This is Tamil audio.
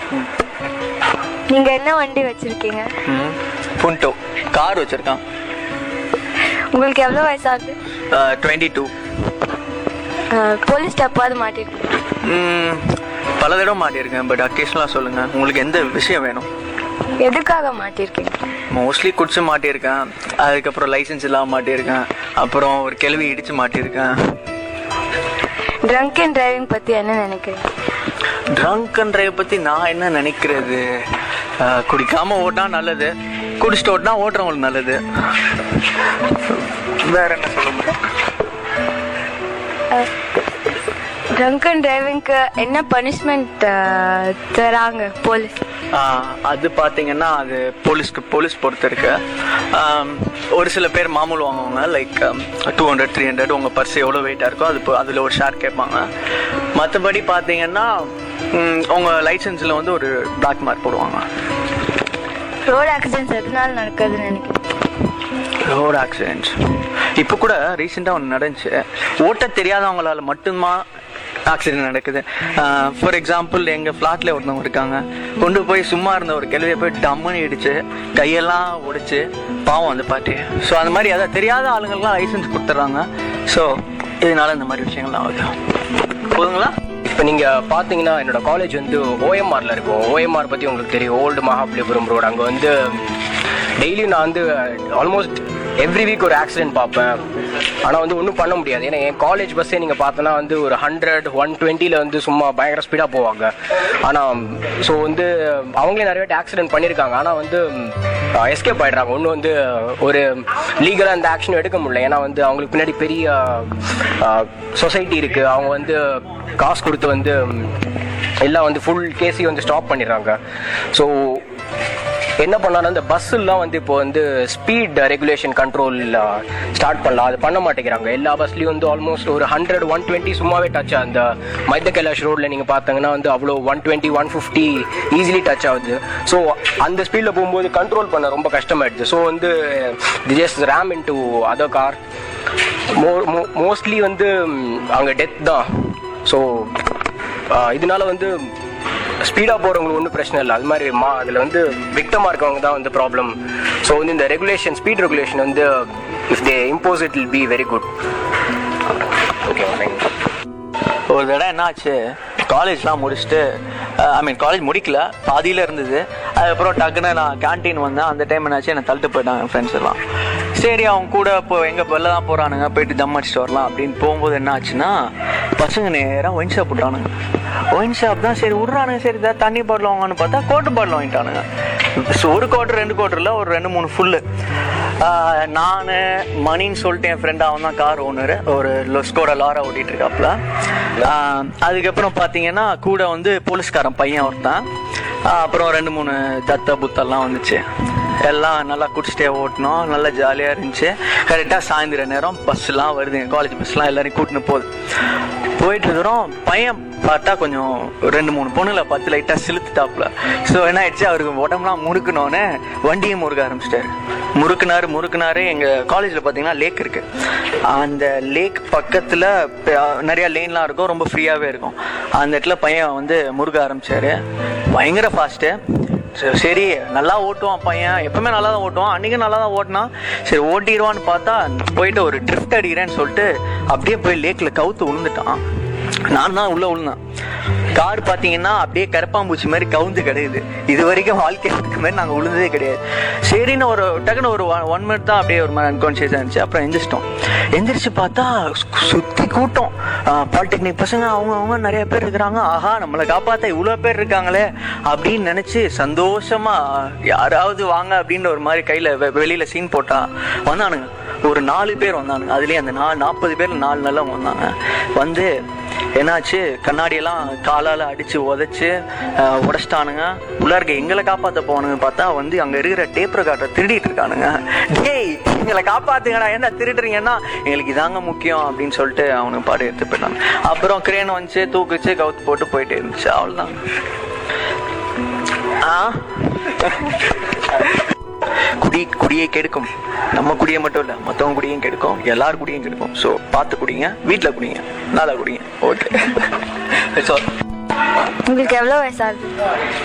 நீங்க என்ன வண்டி வச்சிருக்கீங்க புண்டோ கார் வச்சுருக்கான் உங்களுக்கு எவ்வளவு வயசாகுது டுவெண்ட்டி டூ போலீஸ் ஸ்டெப்பாவது மாட்டிருக்கீங்க பல தடவை மாட்டியிருக்கேன் பட் அக்கேஷனலாக சொல்லுங்கள் உங்களுக்கு எந்த விஷயம் வேணும் எதுக்காக மாட்டிருக்கீங்க மோஸ்ட்லி குடிச்சு மாட்டியிருக்கேன் அதுக்கப்புறம் லைசென்ஸ் இல்லாமல் மாட்டியிருக்கேன் அப்புறம் ஒரு கேள்வி இடிச்சு மாட்டியிருக்கேன் ட்ரங்க் அண்ட் டிரைவிங் பத்தி என்ன நினைக்கிறீங்க ட்ரங்க் அண்ட் டிரைவ் பற்றி நான் என்ன நினைக்கிறது அஹ், குடிக்காம ஓட்டினா நல்லது குடிச்சிட்டு ஓட்டினா ஓட்டுறவங்களுக்கு நல்லது வேற என்ன சொல்ல முடியும் ட்ரங்க் அண்ட் டிரைவிங்க்கு என்ன பனிஷ்மெண்ட் தராங்க போலீஸ் ஆஹ் அது பார்த்தீங்கன்னா அது போலீஸ்க்கு போலீஸ் பொறுத்து இருக்கு ஆம், ஒரு சில பேர் மாமூல் வாங்குவாங்க like two hundred three hundred உங்கள் பர்ஸ் எவ்வளோ வெயிட்டாக இருக்கோ அது இப்போ அதில் ஒரு ஷேர் கேட்பாங்க மற்றபடி பார்த்தீங்கன்னா ம், உங்க லைசன்ஸில் வந்து ஒரு பிளாக் மார்க் போடுவாங்க ரோட் ஆக்சிடென்ட்ஸ் எதனால நடக்குதுன்னு நினைக்கிறேன் ரோட் ஆக்சிடென்ட்ஸ் இப்போ கூட ரீசெண்டாக ஒன்று நடந்துச்சு ஓட்ட தெரியாதவங்களால மட்டும்தான் ஆக்சிடென்ட் நடக்குது ஃபார் எக்ஸாம்பிள் எங்கள் ஃப்ளாட்டில் ஒருத்தவங்க இருக்காங்க கொண்டு போய் சும்மா இருந்த ஒரு கேள்வியை போய் டம்முன்னு இடிச்சு கையெல்லாம் உடைச்சு பாவம் அந்த பாட்டி ஸோ அந்த மாதிரி அதான் தெரியாத ஆளுங்களுக்குலாம் லைசன்ஸ் கொடுத்துட்றாங்க ஸோ இதனால இந்த மாதிரி விஷயங்கள்லாம் ஆகுது போதுங்களா இப்போ நீங்கள் பார்த்தீங்கன்னா என்னோட காலேஜ் வந்து ஓஎம்ஆரில் இருக்கும் ஓஎம்ஆர் பற்றி உங்களுக்கு தெரியும் ஓல்டு மகாபலிபுரம் ரோடு அங்கே வந்து டெய்லியும் நான் வந்து ஆல்மோஸ்ட் எவ்ரி வீக் ஒரு ஆக்சிடென்ட் பார்ப்பேன் ஆனால் வந்து ஒன்றும் பண்ண முடியாது ஏன்னா என் காலேஜ் பஸ்ஸே நீங்கள் பார்த்தோன்னா வந்து ஒரு ஹண்ட்ரட் ஒன் டுவெண்ட்டியில் வந்து சும்மா பயங்கர ஸ்பீடாக போவாங்க ஆனால் ஸோ வந்து அவங்களே நிறைய வாட்டி ஆக்சிடென்ட் பண்ணியிருக்காங்க ஆனால் வந்து எஸ்கேப் ஆயிடுறாங்க ஒன்றும் வந்து ஒரு லீகலாக அந்த ஆக்ஷன் எடுக்க முடியல ஏன்னா வந்து அவங்களுக்கு பின்னாடி பெரிய சொசைட்டி இருக்குது அவங்க வந்து காசு கொடுத்து வந்து ம், எல்லாம் வந்து ஃபுல் கேஸையும் வந்து ஸ்டாப் பண்ணிடுறாங்க ஸோ என்ன பண்ணலாம்னா இந்த பஸ்ஸெல்லாம் வந்து இப்போ வந்து ஸ்பீட் ரெகுலேஷன் கண்ட்ரோல் ஸ்டார்ட் பண்ணலாம் அது பண்ண மாட்டேங்கிறாங்க எல்லா பஸ்லையும் வந்து ஆல்மோஸ்ட் ஒரு ஹண்ட்ரட் ஒன் டுவெண்ட்டி சும்மாவே டச் அந்த மைத்த கைலாஷ் ரோட்ல நீங்கள் பார்த்தீங்கன்னா வந்து அவ்வளோ one twenty one fifty easily touch ஆகுது ஸோ அந்த ஸ்பீடில் போகும்போது கண்ட்ரோல் பண்ண ரொம்ப கஷ்டமாயிடுது ஸோ வந்து just ram into other car mo mostly வந்து ம், அங்கே டெத் தான் ஸோ இதனால வந்து ஸ்பீடாக போகிறவங்களுக்கு ஒன்றும் பிரச்சனை இல்லை அது மாதிரி மா அதில் வந்து விக்டமாக இருக்கவங்க தான் வந்து ப்ராப்ளம் ஸோ வந்து இந்த ரெகுலேஷன் ஸ்பீட் ரெகுலேஷன் வந்து if they impose it will be very good okay thank you ஒரு தடவை என்னாச்சு காலேஜ்லாம் முடிச்சுட்டு ஐ மீன் காலேஜ் முடிக்கல பாதியில் இருந்தது அதுக்கப்புறம் டக்குன்னு நான் கேண்டீன் வந்தேன் அந்த டைம் என்னாச்சு என்னை தள்ளிட்டு போயிட்டாங்க ஃப்ரெண்ட்ஸ் எல்லாம் சரி அவங்க கூட இப்போ எங்கே வெளில தான் போகிறானுங்க போயிட்டு தம் அடிச்சுட்டு வரலாம் அப்படின்னு போகும்போது என்ன ஆச்சுன்னா பசங்க நேராக ஒயின் ஷாப் விட்டானுங்க ஒயின் ஷாப் தான் சரி விட்றானுங்க சரி தான் தண்ணி பாட்டில் வாங்கன்னு பார்த்தா கோட்டு பாட்டில் வாங்கிட்டானுங்க So, ஒரு கோட்டர் ரெண்டு கோட்டரில் ஒரு ரெண்டு மூணு ஃபுல்லு நான் மணின்னு சொல்லிட்டு என் ஃப்ரெண்ட் அவன் தான் கார் ஓனர் ஒரு லொஸ்கோட லாரா ஓட்டிட்டு இருக்காப்புல ஆஹ் அதுக்கப்புறம் பார்த்தீங்கன்னா கூட வந்து போலீஸ்காரன் பையன் ஒருத்தன் ஆஹ் அப்புறம் ரெண்டு மூணு தத்த புத்தெல்லாம் வந்துச்சு எல்லாம் நல்லா குடிச்சிட்டே ஓட்டினோம் நல்லா ஜாலியாக இருந்துச்சு கரெக்டாக சாயந்தர நேரம் பஸ்லாம் வருதுங்க காலேஜ் பஸ்லாம் எல்லாரையும் கூட்டின்னு போகுது போயிட்டு இருக்கிறோம் பையன் பார்த்தா கொஞ்சம் ரெண்டு மூணு பொண்ணுல பார்த்து லைட்டாக சிலுத்துட்டாப்புல ஸோ என்ன ஆயிடுச்சு அவருக்கு உடம்புலாம் முறுக்குனோன்னே வண்டியை முறுக்க ஆரம்பிச்சிட்டாரு முறுக்குனாரு முறுக்குனாரு எங்கள் காலேஜில் பார்த்தீங்கன்னா லேக் இருக்கு அந்த லேக் பக்கத்தில் நிறைய லேன்லாம் இருக்கும் ரொம்ப ஃப்ரீயாகவே இருக்கும் அந்த இடத்துல பையன் வந்து முறுக்க ஆரம்பிச்சாரு பயங்கர ஃபாஸ்ட்டு சரி, சரி நல்லா ஓட்டுவான் பையன் எப்பவுமே நல்லா தான் ஓட்டுவான் அன்னைக்கும் நல்லா தான் ஓட்டினான் சரி ஓட்டிடுவான்னு பார்த்தா போயிட்டு ஒரு ட்ரிஃப்ட் அடிக்கிறேன்னு சொல்லிட்டு அப்படியே போய் லேக்ல கவுத்து விழுந்துட்டான் நான் தான் உள்ள விழுந்தேன் கார் பார்த்தீங்கன்னா அப்படியே கரப்பாம்பூச்சி மாதிரி கவுந்து கிடையாது இது வரைக்கும் வாழ்க்கையில் இருக்க மாதிரி நாங்கள் விழுந்ததே கிடையாது சரின்னு ஒரு டக்குன்னு ஒரு ஒன் மினிட் தான் அப்படியே ஒரு மாதிரி அன்கான்ஷியஸாக இருந்துச்சு அப்புறம் எந்திரிச்சிட்டோம் எந்திரிச்சு பார்த்தா சு- சுத்தி கூட்டம் பாலிடெக்னிக் பசங்க அவங்க அவங்க நிறைய பேர் இருக்கிறாங்க ஆஹா நம்மளை காப்பாத்த இவ்வளோ பேர் இருக்காங்களே அப்படின்னு நினைச்சு சந்தோஷமா யாராவது வாங்க அப்படின்னு ஒரு மாதிரி கையில வெ- வெளியில சீன் போட்டா வந்தானுங்க ஒரு நாலு பேர் வந்தானுங்க அதுலயே அந்த நா நாற்பது பேர் நாலு நல்லவங்க வந்தாங்க வந்து என்னாச்சு கண்ணாடியெல்லாம் காலால அடிச்சு உதைச்சு அஹ், உடைச்சிட்டானுங்க உள்ள இருக்க எங்களை காப்பாத்த போனுங்க பார்த்தா வந்து அங்க இருக்கிற டேப் ரெக்கார்டரை திருடிட்டு இருக்கானுங்க டேய் எங்களை காப்பாத்துங்கடா என்ன திருடுறீங்கன்னா எங்களுக்கு இதாங்க முக்கியம் அப்படின்னு சொல்லிட்டு அவனுக்கு பாடு எடுத்து போயிட்டாங்க அப்புறம் கிரேன் வந்துச்சு தூக்குச்சு கவுத்து போட்டு போயிட்டே இருந்துச்சு அவ்வளவுதான் ஆ குடி குடியை கெடுக்கும் நம்ம குடியை மட்டும் இல்ல மத்தவங்க குடியும் கெடுக்கும் எல்லார் குடியும் கெடுக்கும் ஸோ பார்த்து குடிங்க வீட்டில் குடிங்க நல்லா குடிங்க ஓகே உங்களுக்கு எவ்வளோ வயசாகுது